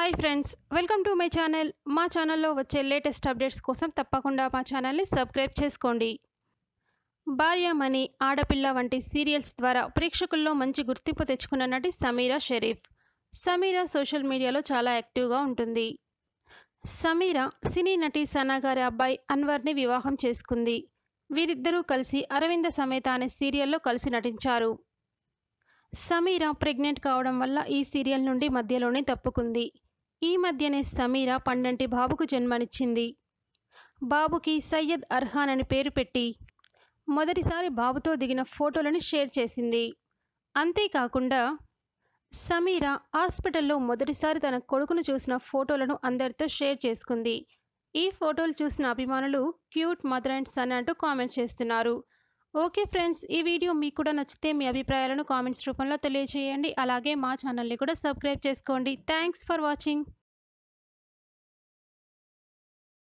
hi friends welcome to my channel మా ఛానల్లో వచ్చే లేటెస్ట్ అప్డేట్స్ కోసం తప్పకుండా మా ఛానల్ని సబ్స్క్రైబ్ చేసుకోండి భార్యామణి ఆడపిల్ల వంటి సీరియల్స్ ద్వారా ప్రేక్షకుల్లో మంచి గుర్తింపు తెచ్చుకున్న నటి సమీరా షరీఫ్ సమీరా సోషల్ మీడియాలో చాలా యాక్టివ్గా ఉంటుంది సమీరా సినీ నటి సనా గారి అబ్బాయి అన్వర్ని వివాహం చేసుకుంది వీరిద్దరూ కలిసి అరవింద సమేత అనే సీరియల్లో కలిసి నటించారు సమీరా ప్రెగ్నెంట్ కావడం వల్ల ఈ సీరియల్ నుండి మధ్యలోనే తప్పుకుంది ఈ మధ్యనే సమీరా పండంటి బాబుకు జన్మనిచ్చింది బాబుకి సయ్యద్ అర్హాన్ అని పేరు పెట్టి మొదటిసారి బాబుతో దిగిన ఫోటోలను షేర్ చేసింది అంతేకాకుండా సమీరా హాస్పిటల్లో మొదటిసారి తన కొడుకును చూసిన ఫోటోలను అందరితో షేర్ చేసుకుంది ఈ ఫోటోలు చూసిన అభిమానులు క్యూట్ మదర్ అండ్ సన్ అంటూ కామెంట్స్ చేస్తున్నారు ఓకే ఫ్రెండ్స్ ఈ వీడియో మీకు కూడా నచ్చితే మీ అభిప్రాయాలను కామెంట్స్ రూపంలో తెలియజేయండి అలాగే మా ఛానల్ని కూడా సబ్స్క్రైబ్ చేసుకోండి థ్యాంక్స్ ఫర్ వాచింగ్